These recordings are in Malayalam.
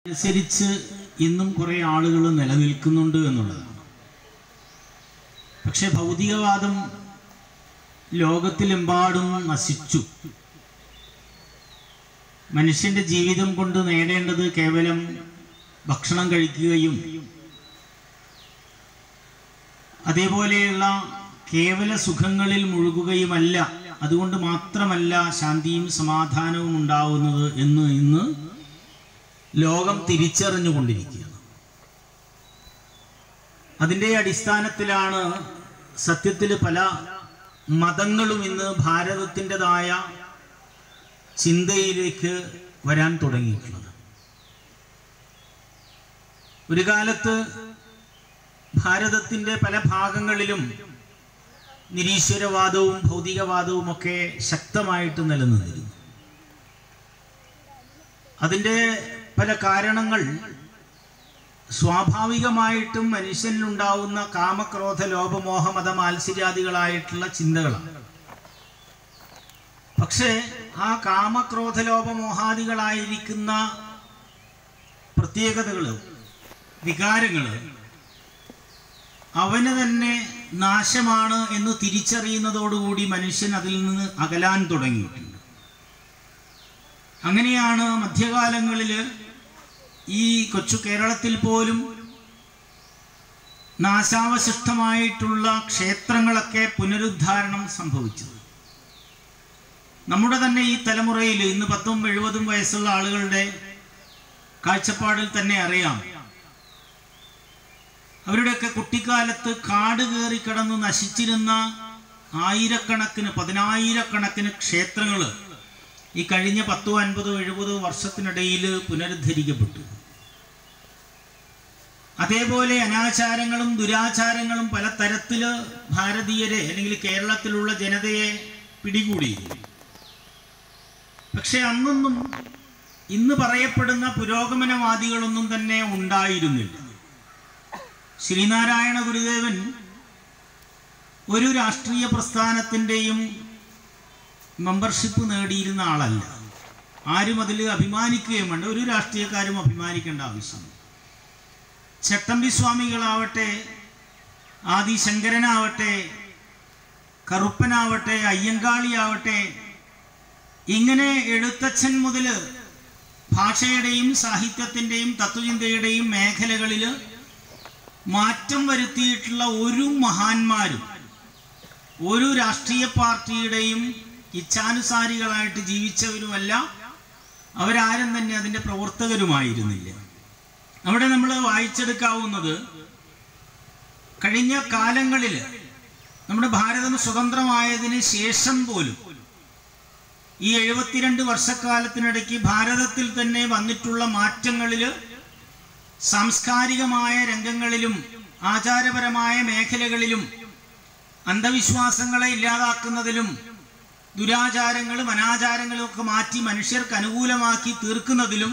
അനുസരിച്ച് ഇന്നും കുറേ ആളുകൾ നിലനിൽക്കുന്നുണ്ട് എന്നുള്ളതാണ് പക്ഷെ ഭൗതികവാദം ലോകത്തിലെമ്പാടും നശിച്ചു മനുഷ്യന്റെ ജീവിതം കൊണ്ട് നേടേണ്ടത് കേവലം ഭക്ഷണം കഴിക്കുകയും അതേപോലെയുള്ള കേവല സുഖങ്ങളിൽ മുഴുകുകയുമല്ല അതുകൊണ്ട് മാത്രമല്ല ശാന്തിയും സമാധാനവും ഉണ്ടാവുന്നത് എന്ന് ഇന്ന് ലോകം തിരിച്ചറിഞ്ഞുകൊണ്ടിരിക്കുകയാണ് അതിൻ്റെ അടിസ്ഥാനത്തിലാണ് സത്യത്തിൽ പല മതങ്ങളും ഇന്ന് ഭാരതത്തിൻ്റെതായ ചിന്തയിലേക്ക് വരാൻ തുടങ്ങിയിട്ടുള്ളത് ഒരു കാലത്ത് ഭാരതത്തിൻ്റെ പല ഭാഗങ്ങളിലും നിരീശ്വരവാദവും ഭൗതികവാദവും ഒക്കെ ശക്തമായിട്ട് നിലനിന്നിരുന്നു അതിൻ്റെ പല കാരണങ്ങൾ സ്വാഭാവികമായിട്ടും മനുഷ്യനിലുണ്ടാവുന്ന കാമക്രോധ ലോപമോഹ മത മാത്സര്യാദികളായിട്ടുള്ള ചിന്തകളാണ് പക്ഷേ ആ കാമക്രോധ ലോപമോഹാദികളായിരിക്കുന്ന പ്രത്യേകതകൾ വികാരങ്ങൾ അവന് തന്നെ നാശമാണ് എന്ന് തിരിച്ചറിയുന്നതോടുകൂടി മനുഷ്യൻ അതിൽ നിന്ന് അകലാൻ തുടങ്ങിയിട്ടുണ്ട് അങ്ങനെയാണ് മധ്യകാലങ്ങളിൽ ഈ കൊച്ചു കേരളത്തിൽ പോലും നാശാവശിഷ്ടമായിട്ടുള്ള ക്ഷേത്രങ്ങളൊക്കെ പുനരുദ്ധാരണം സംഭവിച്ചത് നമ്മുടെ തന്നെ ഈ തലമുറയിൽ ഇന്ന് പത്തും എഴുപതും വയസ്സുള്ള ആളുകളുടെ കാഴ്ചപ്പാടിൽ തന്നെ അറിയാം അവരുടെയൊക്കെ കുട്ടിക്കാലത്ത് കാട് കയറി കിടന്ന് നശിച്ചിരുന്ന ആയിരക്കണക്കിന് പതിനായിരക്കണക്കിന് ക്ഷേത്രങ്ങൾ ഈ കഴിഞ്ഞ പത്തോ അൻപതോ എഴുപതോ വർഷത്തിനിടയിൽ പുനരുദ്ധരിക്കപ്പെട്ടു അതേപോലെ അനാചാരങ്ങളും ദുരാചാരങ്ങളും പല തരത്തില് ഭാരതീയരെ അല്ലെങ്കിൽ കേരളത്തിലുള്ള ജനതയെ പിടികൂടി പക്ഷെ അന്നൊന്നും ഇന്ന് പറയപ്പെടുന്ന പുരോഗമനവാദികളൊന്നും തന്നെ ഉണ്ടായിരുന്നില്ല ശ്രീനാരായണ ഗുരുദേവൻ ഒരു രാഷ്ട്രീയ പ്രസ്ഥാനത്തിൻ്റെയും മെമ്പർഷിപ്പ് നേടിയിരുന്ന ആളല്ല ആരും അതിൽ അഭിമാനിക്കുകയും വേണ്ട ഒരു രാഷ്ട്രീയക്കാരും അഭിമാനിക്കേണ്ട ആവശ്യമില്ല ചട്ടമ്പി സ്വാമികളാവട്ടെ ആദിശങ്കരനാവട്ടെ കറുപ്പനാവട്ടെ അയ്യങ്കാളിയാവട്ടെ ഇങ്ങനെ എഴുത്തച്ഛൻ മുതൽ ഭാഷയുടെയും സാഹിത്യത്തിൻ്റെയും തത്വചിന്തയുടെയും മേഖലകളിൽ മാറ്റം വരുത്തിയിട്ടുള്ള ഒരു മഹാന്മാരും ഒരു രാഷ്ട്രീയ പാർട്ടിയുടെയും ഇച്ഛാനുസാരികളായിട്ട് ജീവിച്ചവരുമല്ല അവരാരും തന്നെ അതിൻ്റെ പ്രവർത്തകരുമായിരുന്നില്ല അവിടെ നമ്മൾ വായിച്ചെടുക്കാവുന്നത് കഴിഞ്ഞ കാലങ്ങളിൽ നമ്മുടെ ഭാരതം സ്വതന്ത്രമായതിന് ശേഷം പോലും ഈ എഴുപത്തിരണ്ട് വർഷക്കാലത്തിനിടയ്ക്ക് ഭാരതത്തിൽ തന്നെ വന്നിട്ടുള്ള മാറ്റങ്ങളിൽ സാംസ്കാരികമായ രംഗങ്ങളിലും ആചാരപരമായ മേഖലകളിലും അന്ധവിശ്വാസങ്ങളെ ഇല്ലാതാക്കുന്നതിലും ദുരാചാരങ്ങളും അനാചാരങ്ങളും ഒക്കെ മാറ്റി മനുഷ്യർക്ക് അനുകൂലമാക്കി തീർക്കുന്നതിലും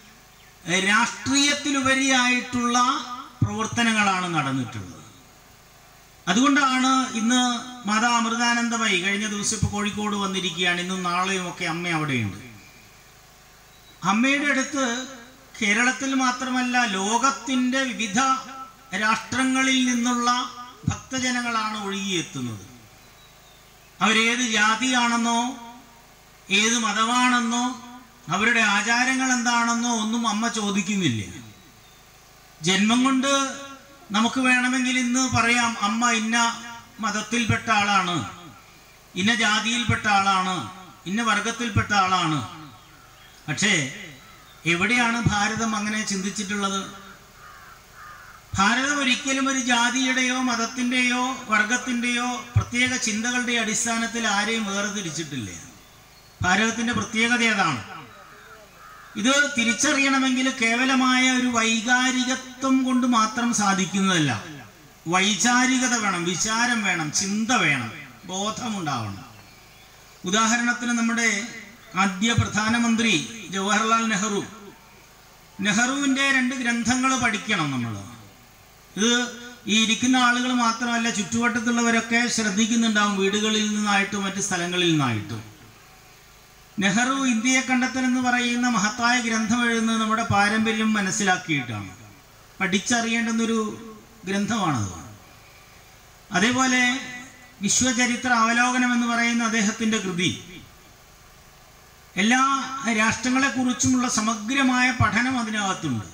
രാഷ്ട്രീയത്തിലുപരിയായിട്ടുള്ള പ്രവർത്തനങ്ങളാണ് നടന്നിട്ടുള്ളത് അതുകൊണ്ടാണ് ഇന്ന് മാതാ അമൃതാനന്ദമയി കഴിഞ്ഞ ദിവസം ഇപ്പോൾ കോഴിക്കോട് വന്നിരിക്കുകയാണ് ഇന്നും നാളെയും ഒക്കെ അമ്മ അവിടെയുണ്ട് അമ്മയുടെ അടുത്ത് കേരളത്തിൽ മാത്രമല്ല ലോകത്തിൻ്റെ വിവിധ രാഷ്ട്രങ്ങളിൽ നിന്നുള്ള ഭക്തജനങ്ങളാണ് ഒഴുകിയെത്തുന്നത് അവരേത് ജാതിയാണെന്നോ ഏത് മതമാണെന്നോ അവരുടെ ആചാരങ്ങൾ എന്താണെന്നോ ഒന്നും അമ്മ ചോദിക്കുന്നില്ല ജന്മം കൊണ്ട് നമുക്ക് വേണമെങ്കിൽ ഇന്ന് പറയാം അമ്മ ഇന്ന മതത്തിൽപ്പെട്ട ആളാണ് ഇന്ന ജാതിയിൽപ്പെട്ട ആളാണ് ഇന്ന വർഗത്തിൽപ്പെട്ട ആളാണ് പക്ഷേ എവിടെയാണ് ഭാരതം അങ്ങനെ ചിന്തിച്ചിട്ടുള്ളത് ഭാരതം ഒരിക്കലും ഒരു ജാതിയുടെയോ മതത്തിൻ്റെയോ വർഗത്തിൻ്റെയോ പ്രത്യേക ചിന്തകളുടെ അടിസ്ഥാനത്തിൽ ആരെയും വേർതിരിച്ചിട്ടില്ല ഭാരതത്തിൻ്റെ പ്രത്യേകത അതാണ് ഇത് തിരിച്ചറിയണമെങ്കിൽ കേവലമായ ഒരു വൈകാരികത്വം കൊണ്ട് മാത്രം സാധിക്കുന്നതല്ല വൈചാരികത വേണം വിചാരം വേണം ചിന്ത വേണം ബോധമുണ്ടാവണം ഉദാഹരണത്തിന് നമ്മുടെ ആദ്യ പ്രധാനമന്ത്രി ജവഹർലാൽ നെഹ്റു നെഹ്റുവിൻ്റെ രണ്ട് ഗ്രന്ഥങ്ങൾ പഠിക്കണം നമ്മൾ ഇത് ഈ ഇരിക്കുന്ന ആളുകൾ മാത്രമല്ല ചുറ്റുവട്ടത്തുള്ളവരൊക്കെ ശ്രദ്ധിക്കുന്നുണ്ടാവും വീടുകളിൽ നിന്നായിട്ടും മറ്റ് സ്ഥലങ്ങളിൽ നിന്നായിട്ടും നെഹ്റു ഇന്ത്യയെ കണ്ടെത്തൽ എന്ന് പറയുന്ന മഹത്തായ ഗ്രന്ഥം എഴുതുന്നത് നമ്മുടെ പാരമ്പര്യം മനസ്സിലാക്കിയിട്ടാണ് പഠിച്ചറിയേണ്ടുന്നൊരു ഗ്രന്ഥമാണത് അതേപോലെ വിശ്വചരിത്ര അവലോകനം എന്ന് പറയുന്ന അദ്ദേഹത്തിൻ്റെ കൃതി എല്ലാ രാഷ്ട്രങ്ങളെക്കുറിച്ചുമുള്ള സമഗ്രമായ പഠനം അതിനകത്തുണ്ട്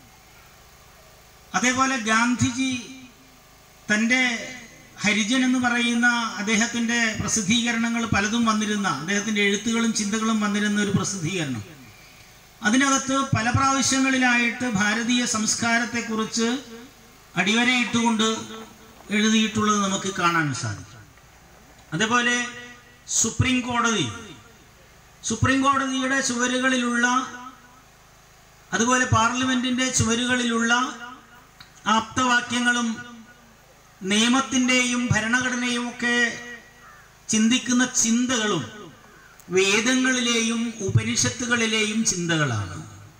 അതേപോലെ ഗാന്ധിജി തൻ്റെ ഹരിജൻ എന്ന് പറയുന്ന അദ്ദേഹത്തിൻ്റെ പ്രസിദ്ധീകരണങ്ങൾ പലതും വന്നിരുന്ന അദ്ദേഹത്തിൻ്റെ എഴുത്തുകളും ചിന്തകളും വന്നിരുന്ന ഒരു പ്രസിദ്ധീകരണം അതിനകത്ത് പല പ്രാവശ്യങ്ങളിലായിട്ട് ഭാരതീയ സംസ്കാരത്തെക്കുറിച്ച് അടിവരയിട്ടുകൊണ്ട് എഴുതിയിട്ടുള്ളത് നമുക്ക് കാണാൻ സാധിക്കും അതേപോലെ സുപ്രീം കോടതി സുപ്രീം കോടതിയുടെ ചുവരുകളിലുള്ള അതുപോലെ പാർലമെന്റിന്റെ ചുവരുകളിലുള്ള ആപ്തവാക്യങ്ങളും നിയമത്തിൻ്റെയും ഭരണഘടനയും ഒക്കെ ചിന്തിക്കുന്ന ചിന്തകളും വേദങ്ങളിലെയും ഉപനിഷത്തുകളിലെയും ചിന്തകളാണ്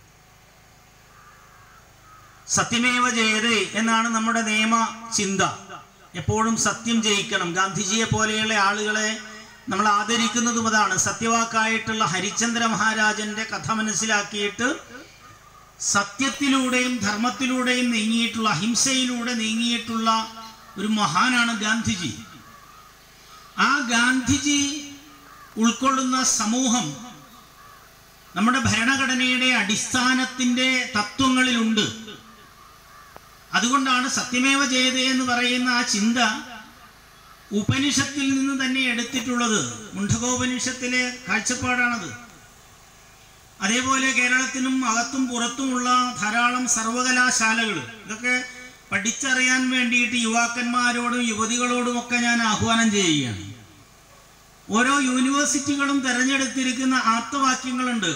സത്യമേവ ജയതേ എന്നാണ് നമ്മുടെ നിയമ ചിന്ത എപ്പോഴും സത്യം ജയിക്കണം ഗാന്ധിജിയെ പോലെയുള്ള ആളുകളെ നമ്മൾ ആദരിക്കുന്നതും അതാണ് സത്യവാക്കായിട്ടുള്ള ഹരിചന്ദ്ര മഹാരാജന്റെ കഥ മനസ്സിലാക്കിയിട്ട് സത്യത്തിലൂടെയും ധർമ്മത്തിലൂടെയും നീങ്ങിയിട്ടുള്ള അഹിംസയിലൂടെ നീങ്ങിയിട്ടുള്ള ഒരു മഹാനാണ് ഗാന്ധിജി ആ ഗാന്ധിജി ഉൾക്കൊള്ളുന്ന സമൂഹം നമ്മുടെ ഭരണഘടനയുടെ അടിസ്ഥാനത്തിന്റെ തത്വങ്ങളിലുണ്ട് അതുകൊണ്ടാണ് സത്യമേവ ജയതേ എന്ന് പറയുന്ന ആ ചിന്ത ഉപനിഷത്തിൽ നിന്ന് തന്നെ എടുത്തിട്ടുള്ളത് മുണ്ഡകോപനിഷത്തിലെ കാഴ്ചപ്പാടാണത് അതേപോലെ കേരളത്തിനും അകത്തും പുറത്തുമുള്ള ധാരാളം സർവകലാശാലകൾ ഇതൊക്കെ പഠിച്ചറിയാൻ വേണ്ടിയിട്ട് യുവാക്കന്മാരോടും യുവതികളോടും ഒക്കെ ഞാൻ ആഹ്വാനം ചെയ്യുകയാണ് ഓരോ യൂണിവേഴ്സിറ്റികളും തിരഞ്ഞെടുത്തിരിക്കുന്ന ആപ്തവാക്യങ്ങളുണ്ട്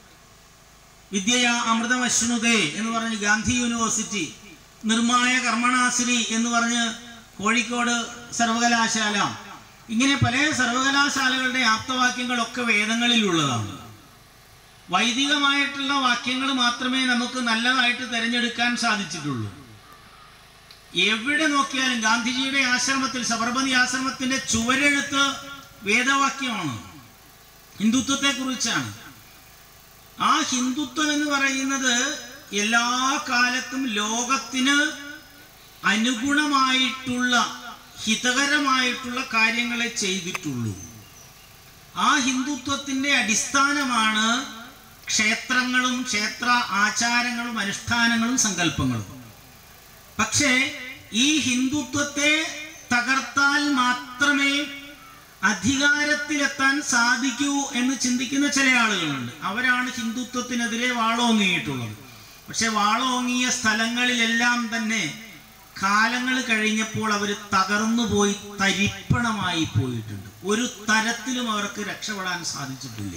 വിദ്യയ അമൃതമശ്നുതേ എന്ന് പറഞ്ഞ് ഗാന്ധി യൂണിവേഴ്സിറ്റി നിർമ്മായ കർമ്മണാശ്രീ എന്ന് പറഞ്ഞ് കോഴിക്കോട് സർവകലാശാല ഇങ്ങനെ പല സർവകലാശാലകളുടെ ആപ്തവാക്യങ്ങളൊക്കെ വേദങ്ങളിലുള്ളതാണ് വൈദികമായിട്ടുള്ള വാക്യങ്ങൾ മാത്രമേ നമുക്ക് നല്ലതായിട്ട് തിരഞ്ഞെടുക്കാൻ സാധിച്ചിട്ടുള്ളൂ എവിടെ നോക്കിയാലും ഗാന്ധിജിയുടെ ആശ്രമത്തിൽ സബർമതി ആശ്രമത്തിന്റെ ചുവരെഴുത്ത് വേദവാക്യമാണ് ഹിന്ദുത്വത്തെ കുറിച്ചാണ് ആ ഹിന്ദുത്വം എന്ന് പറയുന്നത് എല്ലാ കാലത്തും ലോകത്തിന് അനുഗുണമായിട്ടുള്ള ഹിതകരമായിട്ടുള്ള കാര്യങ്ങളെ ചെയ്തിട്ടുള്ളൂ ആ ഹിന്ദുത്വത്തിന്റെ അടിസ്ഥാനമാണ് ക്ഷേത്രങ്ങളും ക്ഷേത്ര ആചാരങ്ങളും അനുഷ്ഠാനങ്ങളും സങ്കല്പങ്ങളും പക്ഷേ ഈ ഹിന്ദുത്വത്തെ തകർത്താൽ മാത്രമേ അധികാരത്തിലെത്താൻ സാധിക്കൂ എന്ന് ചിന്തിക്കുന്ന ചില ആളുകളുണ്ട് അവരാണ് ഹിന്ദുത്വത്തിനെതിരെ വാളോങ്ങിയിട്ടുള്ളത് പക്ഷെ വാളോങ്ങിയ സ്ഥലങ്ങളിലെല്ലാം തന്നെ കാലങ്ങൾ കഴിഞ്ഞപ്പോൾ അവർ തകർന്നു പോയി തരിപ്പണമായി പോയിട്ടുണ്ട് ഒരു തരത്തിലും അവർക്ക് രക്ഷപ്പെടാൻ സാധിച്ചിട്ടില്ല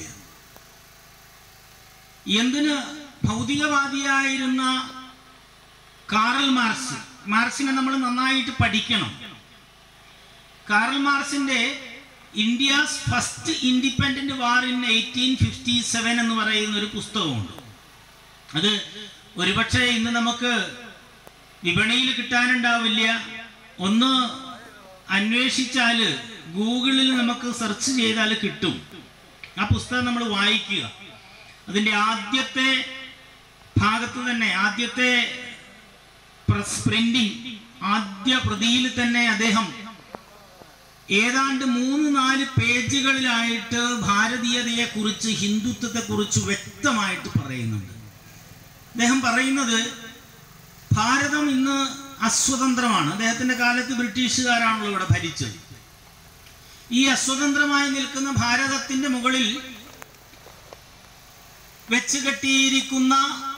എന്തിന് ഭൗതികവാദിയായിരുന്ന കാറൽ മാർക്സ് മാർക്സിനെ നമ്മൾ നന്നായിട്ട് പഠിക്കണം കാറൽ മാർക്സിന്റെ India's first independent war in eighteen fifty seven എന്ന് പറയുന്ന ഒരു പുസ്തകമുണ്ട് അത് ഒരുപക്ഷെ ഇന്ന് നമുക്ക് വിപണിയിൽ കിട്ടാനുണ്ടാവില്ല ഒന്ന് അന്വേഷിച്ചാൽ ഗൂഗിളിൽ നമുക്ക് സെർച്ച് ചെയ്താൽ കിട്ടും ആ പുസ്തകം നമ്മൾ വായിക്കുക അതിൻ്റെ ആദ്യത്തെ ഭാഗത്ത് തന്നെ ആദ്യത്തെ പ്രസ് പ്രിന്റിംഗ് ആദ്യ പ്രതിയിൽ തന്നെ അദ്ദേഹം ഏതാണ്ട് മൂന്ന് നാല് പേജുകളിലായിട്ട് ഭാരതീയതയെ കുറിച്ച് ഹിന്ദുത്വത്തെ കുറിച്ച് വ്യക്തമായിട്ട് പറയുന്നുണ്ട് അദ്ദേഹം പറയുന്നത് ഭാരതം ഇന്ന് അസ്വതന്ത്രമാണ് അദ്ദേഹത്തിന്റെ കാലത്ത് ബ്രിട്ടീഷുകാരാണല്ലോ ഇവിടെ ഭരിച്ചത് ഈ അസ്വതന്ത്രമായി നിൽക്കുന്ന ഭാരതത്തിന്റെ മുകളിൽ വെച്ച് കെട്ടിയിരിക്കുന്ന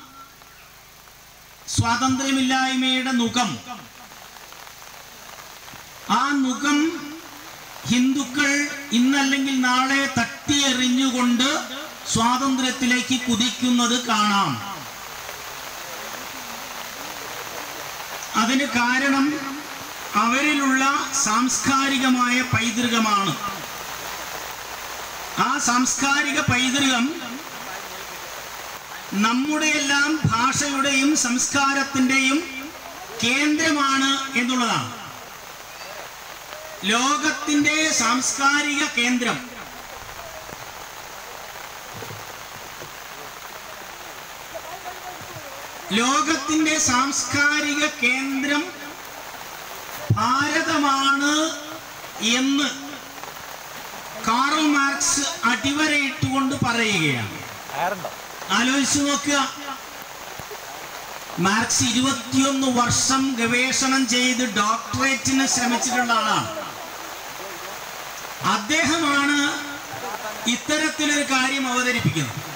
സ്വാതന്ത്ര്യമില്ലായ്മയുടെ മുഖം ആ മുഖം ഹിന്ദുക്കൾ ഇന്നല്ലെങ്കിൽ നാളെ തട്ടിയെറിഞ്ഞുകൊണ്ട് സ്വാതന്ത്ര്യത്തിലേക്ക് കുതിക്കുന്നത് കാണാം അതിന് കാരണം അവരിലുള്ള സാംസ്കാരികമായ പൈതൃകമാണ് ആ സാംസ്കാരിക പൈതൃകം നമ്മുടെ എല്ലാം ഭാഷയുടെയും സംസ്കാരത്തിൻ്റെയും കേന്ദ്രമാണ് എന്നുള്ളതാണ് ലോകത്തിൻ്റെ സാംസ്കാരിക കേന്ദ്രം ലോകത്തിന്റെ സാംസ്കാരിക കേന്ദ്രം ഭാരതമാണ് എന്ന് കാറൽ മാർക്സ് അടിവരയിട്ടുകൊണ്ട് പറയുകയാണ് ആലോചിച്ചു നോക്കുക മാർക്സ് ഇരുപത്തിയൊന്ന് വർഷം ഗവേഷണം ചെയ്ത് ഡോക്ടറേറ്റിന് ശ്രമിച്ചിട്ടുള്ള ആളാണ് അദ്ദേഹമാണ് ഇത്തരത്തിലൊരു കാര്യം അവതരിപ്പിക്കുന്നത്